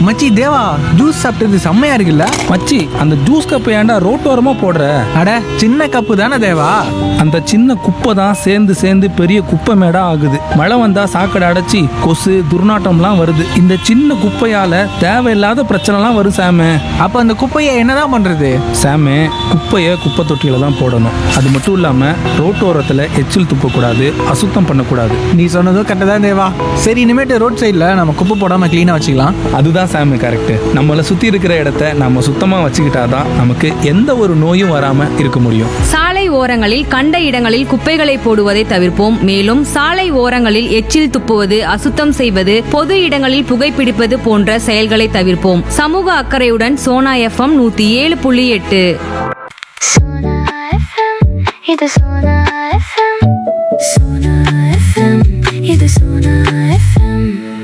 மச்சி தேவா ஜூஸ் சாப்பிட்டது செம்மையா இருக்குல்ல மச்சி அந்த ஜூஸ் கப்பை ஏன்டா ரோட்டோரமா போடுற அட சின்ன கப்பு தானே தேவா அந்த சின்ன குப்பை தான் சேர்ந்து சேர்ந்து பெரிய குப்பை மேடா ஆகுது மழை வந்தா சாக்கடை அடைச்சி கொசு துர்நாற்றம்லாம் வருது இந்த சின்ன குப்பையால தேவையில்லாத பிரச்சனைலாம் வரும் சாமு அப்ப அந்த குப்பையை என்னதான் பண்றது சாமு குப்பையை குப்பை தொட்டியில தான் போடணும் அது மட்டும் இல்லாம ரோட்டோரத்துல எச்சில் துப்பக்கூடாது அசுத்தம் பண்ணக்கூடாது நீ சொன்னதும் கரெக்டாக தான் தேவா சரி இனிமேட்டு ரோட் சைடில் நம்ம குப்பை போடாம க்ளீனாக வச்சுக்கலாம் அதுதான் சாமி கரெக்ட் நம்மளை சுத்தி இருக்கிற இடத்த நம்ம சுத்தமா வச்சுக்கிட்டாதான் நமக்கு எந்த ஒரு நோயும் வராம இருக்க முடியும் சாலை ஓரங்களில் கண்ட இடங்களில் குப்பைகளை போடுவதை தவிர்ப்போம் மேலும் சாலை ஓரங்களில் எச்சில் துப்புவது அசுத்தம் செய்வது பொது இடங்களில் புகைப்பிடிப்பது போன்ற செயல்களை தவிர்ப்போம் சமூக அக்கறையுடன் சோனா எஃப்எம் நூத்தி ஏழு புள்ளி எட்டு Sona FM, இது Sona FM. Sona FM, இது Sona FM.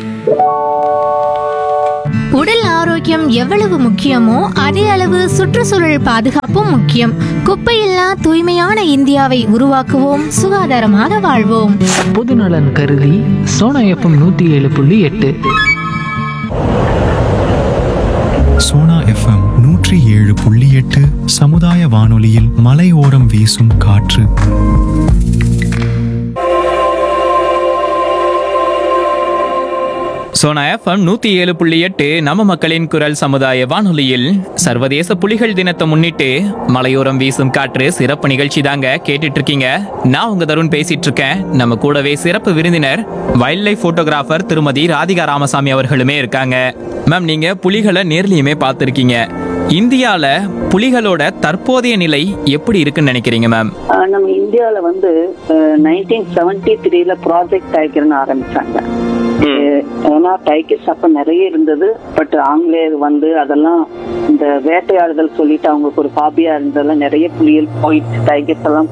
உடல் ஆரோக்கியம் எவ்வளவு முக்கியமோ அதே அளவு சுற்றுச்சூழல் பாதுகாப்பும் முக்கியம் குப்பையில்லா தூய்மையான இந்தியாவை உருவாக்குவோம் சுகாதாரமாக வாழ்வோம் பொதுநலன் கருதி சோனா எஃப்எம் நூற்றி ஏழு புள்ளி எட்டு சோனா எஃப்எம் நூற்றி ஏழு புள்ளி எட்டு சமுதாய வானொலியில் மலையோரம் வீசும் காற்று சோனா எஃப்எம் நூத்தி ஏழு புள்ளி எட்டு நம்ம மக்களின் குரல் சமுதாய வானொலியில் சர்வதேச புலிகள் தினத்தை முன்னிட்டு மலையோரம் வீசும் காற்று சிறப்பு நிகழ்ச்சி தாங்க கேட்டுட்டு இருக்கீங்க நான் உங்க தருண் பேசிட்டு இருக்கேன் நம்ம கூடவே சிறப்பு விருந்தினர் வைல்ட் லைஃப் போட்டோகிராஃபர் திருமதி ராதிகா ராமசாமி அவர்களுமே இருக்காங்க மேம் நீங்க புலிகளை நேர்லயுமே பார்த்திருக்கீங்க இந்தியால புலிகளோட தற்போதைய நிலை எப்படி இருக்குன்னு நினைக்கிறீங்க மேம் ஆஹ் நம்ம இந்தியால வந்து நைன்டீன் செவன்டி த்ரீல ப்ராஜெக்ட் டைகர்னு ஆரம்பிச்சாங்க அஹ் ஏன்னா டைகர்ஸ் அப்ப நிறைய இருந்தது பட் ஆங்கிலேயர் வந்து அதெல்லாம் இந்த வேட்டையாடுதல் சொல்லிட்டு அவங்களுக்கு ஒரு ஹாபியா இருந்ததெல்லாம் நிறைய புலிகள் போயிடுச்சு டைகர்ஸ் எல்லாம்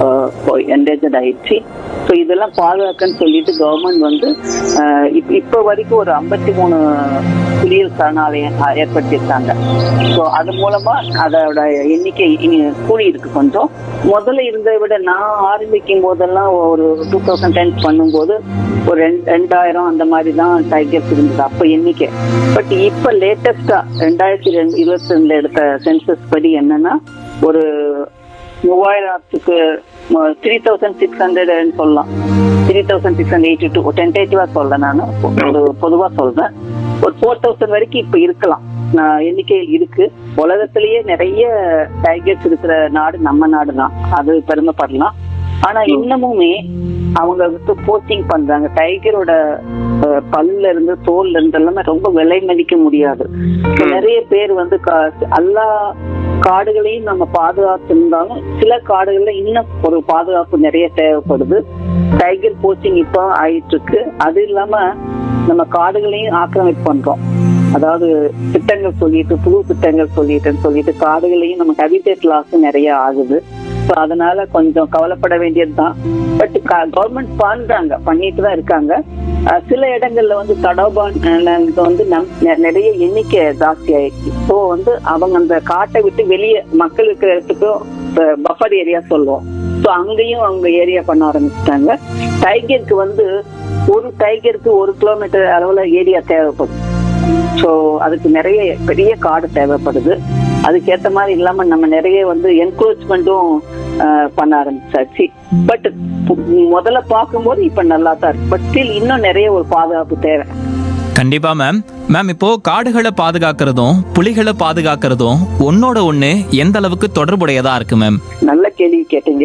என்டேஜட் ஆயிடுச்சு ஸோ இதெல்லாம் பாதுகாக்கன்னு சொல்லிட்டு கவர்மெண்ட் வந்து ஆஹ் இப்ப இப்ப வரைக்கும் ஒரு ஐம்பத்தி மூணு புலிகள் சரணாலயம் ஆஹ் ஏற்படுத்தியிருக்காங்க ஸோ அது மூலமா அதோட எண்ணிக்கை இனி கூடி இருக்கு கொஞ்சம் முதல்ல இருந்ததை விட நான் ஆரம்பிக்கும் போதெல்லாம் ஒரு டூ தௌசண்ட் டென் பண்ணும்போது ஒரு ரெண்டு ரெண்டாயிரம் அந்த மாதிரி தான் டைகர்ஸ் இருந்தது அப்ப எண்ணிக்கை பட் இப்ப லேட்டஸ்டா ரெண்டாயிரத்தி ரெண்டு இருபத்தி ரெண்டுல எடுத்த சென்சஸ் படி என்னன்னா ஒரு மூவாயிரத்துக்கு த்ரீ தௌசண்ட் சிக்ஸ் ஹண்ட்ரட்னு சொல்லலாம் three thousand six hundred eighty two டென்டேட்டிவா சொல்றேன் நான் ஒரு பொதுவா சொல்றேன் ஒரு ஃபோர் தௌசண்ட் வரைக்கும் இப்ப இருக்கலாம் நான் எண்ணிக்கையில் இருக்கு உலகத்திலேயே நிறைய டைகர்ஸ் இருக்கிற நாடு நம்ம நாடு தான் அது பெருமைப்படலாம் ஆனா இன்னமுமே அவங்க வந்து போஸ்டிங் பண்றாங்க டைகரோட அஹ், பல்ல இருந்து தோல்ல இருந்து எல்லாமே ரொம்ப விலை மதிக்க முடியாது இப்ப நிறைய பேர் வந்து கா- எல்லா காடுகளையும் நம்ம பாதுகாத்திருந்தாலும் சில காடுகள்ல இன்னும் ஒரு பாதுகாப்பு நிறைய தேவைப்படுது டைகர் போஸ்டிங் இப்போ ஆயிட்டு இருக்கு அது இல்லாம நம்ம காடுகளையும் ஆக்கிரமிப்பு பண்றோம் அதாவது திட்டங்கள் சொல்லிட்டு புது திட்டங்கள் சொல்லிட்டுன்னு சொல்லிட்டு காடுகளையும் நமக்கு ஹபிடேட் லாஸ் நிறைய ஆகுது ஸோ அதனால கொஞ்சம் கவலைப்பட வேண்டியதுதான் பட் கவர்மெண்ட் பண்றாங்க பண்ணிட்டு தான் இருக்காங்க அஹ் சில இடங்கள்ல வந்து தடோபான் அஹ் வந்து நம் நெ- நிறைய எண்ணிக்கை ஜாஸ்தி ஆயிடுச்சு ஸோ வந்து அவங்க அந்த காட்டை விட்டு வெளியே மக்கள் இருக்கிற இடத்துக்கும் பஃபர் ஏரியா சொல்லுவோம் ஸோ அங்கேயும் அவங்க ஏரியா பண்ண ஆரம்பிச்சிட்டாங்க டைகருக்கு வந்து ஒரு டைகருக்கு ஒரு கிலோமீட்டர் அளவுல ஏரியா தேவைப்படும் ஸோ அதுக்கு நிறைய பெரிய காடு தேவைப்படுது அதுக்கேத்த மாதிரி இல்லாம நம்ம நிறைய வந்து என்கரேஜ்மெண்ட்டும் பண்ண ஆரம்பிச்சாச்சு பட் முதல்ல பார்க்கும்போது இப்ப நல்லா தான் இருக்கு பட் ஸ்டில் இன்னும் நிறைய ஒரு பாதுகாப்பு தேவை கண்டிப்பா மேம் மேம் இப்போ காடுகளை பாதுகாக்கிறதும் புலிகளை பாதுகாக்கிறதும் ஒன்னோட ஒண்ணு எந்த அளவுக்கு தொடர்புடையதா இருக்கு மேம் நல்ல கேள்வி கேட்டீங்க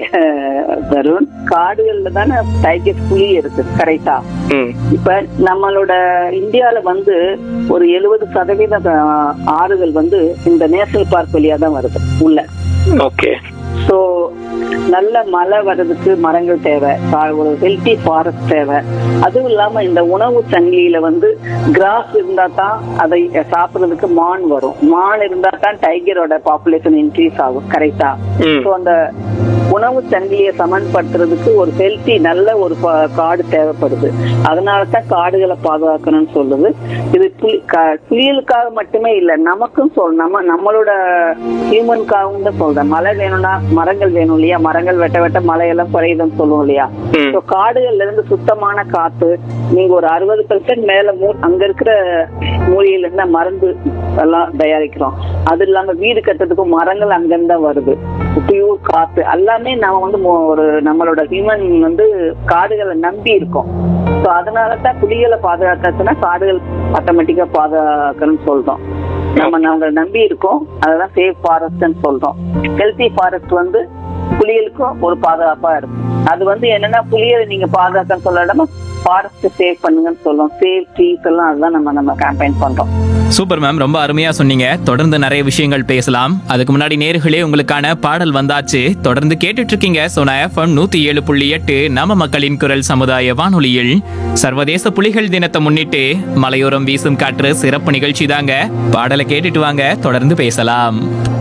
தருண் காடுகள்ல தானே டைகர் புலி இருக்கு கரெக்டா இப்ப நம்மளோட இந்தியால வந்து ஒரு எழுபது சதவீத அஹ், ஆறுகள் வந்து இந்த நேஷனல் பார்க் வழியா தான் வருது உள்ள ஓகே ஸோ நல்ல மழை வர்றதுக்கு மரங்கள் தேவை கா- ஒரு ஹெல்த்தி ஃபாரஸ்ட் தேவை அதுவும் இல்லாம இந்த உணவு சங்கிலியில வந்து கிராஸ் இருந்தா தான் அதை சாப்பிடுறதுக்கு மான் வரும் மான் இருந்தா தான் டைகரோட பாப்புலேஷன் இன்க்ரீஸ் ஆகும் கரெக்டா ம். ஸோ அந்த உணவு சங்கிலியை சமன்படுத்துறதுக்கு ஒரு ஹெல்த்தி நல்ல ஒரு ப- காடு தேவைப்படுது அதனால தான் காடுகளை பாதுகாக்கணும்னு சொல்லுது இது புலி க- புலிகளுக்காக மட்டுமே இல்ல நமக்கும் சொல் நம்ம நம்மளோட ஹியூமனுக்காகவும் தான் சொல்றேன் மழை வேணும்னா மரங்கள் வேணும் இல்லையா மரங்கள் வெட்ட வெட்ட மழையெல்லாம் குறையுதுன்னு சொல்லுவோம் இல்லையா ம். So, காடுகள்ல இருந்து சுத்தமான காத்து நீங்க ஒரு அறுபது பெர்சென்ட் மேல மூ- அங்க இருக்கிற மூலிகையில இருந்து மருந்து எல்லாம் தயாரிக்கிறோம் அது இல்லாம வீடு கட்டுறதுக்கும் மரங்கள் அங்கிருந்து தான் வருது பியூர் காத்து எல்லாமே நாம வந்து மோ- ஒரு நம்மளோட ஹியூமன் வந்து காடுகளை நம்பி இருக்கோம் ஸோ அதனால தான் புலிகளை பாதுகாக்கிறதுனா காடுகள் ஆட்டோமேட்டிக்கா பாதுகாக்கணும்னு சொல்றோம் நம்ம நாங்க நம்பி இருக்கோம் அததான் சேஃப் ஃபாரஸ்ட்னு சொல்றோம் ஹெல்த்தி ஃபாரஸ்ட் வந்து புலிகளுக்கும் ஒரு பாதுகாப்பா இருக்கும் அது வந்து என்னன்னா புலியை நீங்க பாதுகாக்க சொல்லாம ஃபாரஸ்ட் சேவ் பண்ணுங்கன்னு சொல்லுவோம் சேவ் ட்ரீஸ் எல்லாம் அதுதான் நம்ம நம்ம கேம்பெயின் பண்றோம் சூப்பர் மேம் ரொம்ப அருமையா சொன்னீங்க தொடர்ந்து நிறைய விஷயங்கள் பேசலாம் அதுக்கு முன்னாடி நேர்களே உங்களுக்கான பாடல் வந்தாச்சு தொடர்ந்து கேட்டுட்டு இருக்கீங்க சோனா எஃப்எம் நூத்தி ஏழு புள்ளி எட்டு நம்ம மக்களின் குரல் சமுதாய வானொலியில் சர்வதேச புலிகள் தினத்தை முன்னிட்டு மலையோரம் வீசும் காற்று சிறப்பு நிகழ்ச்சி தாங்க பாடலை கேட்டுட்டு வாங்க தொடர்ந்து பேசலாம்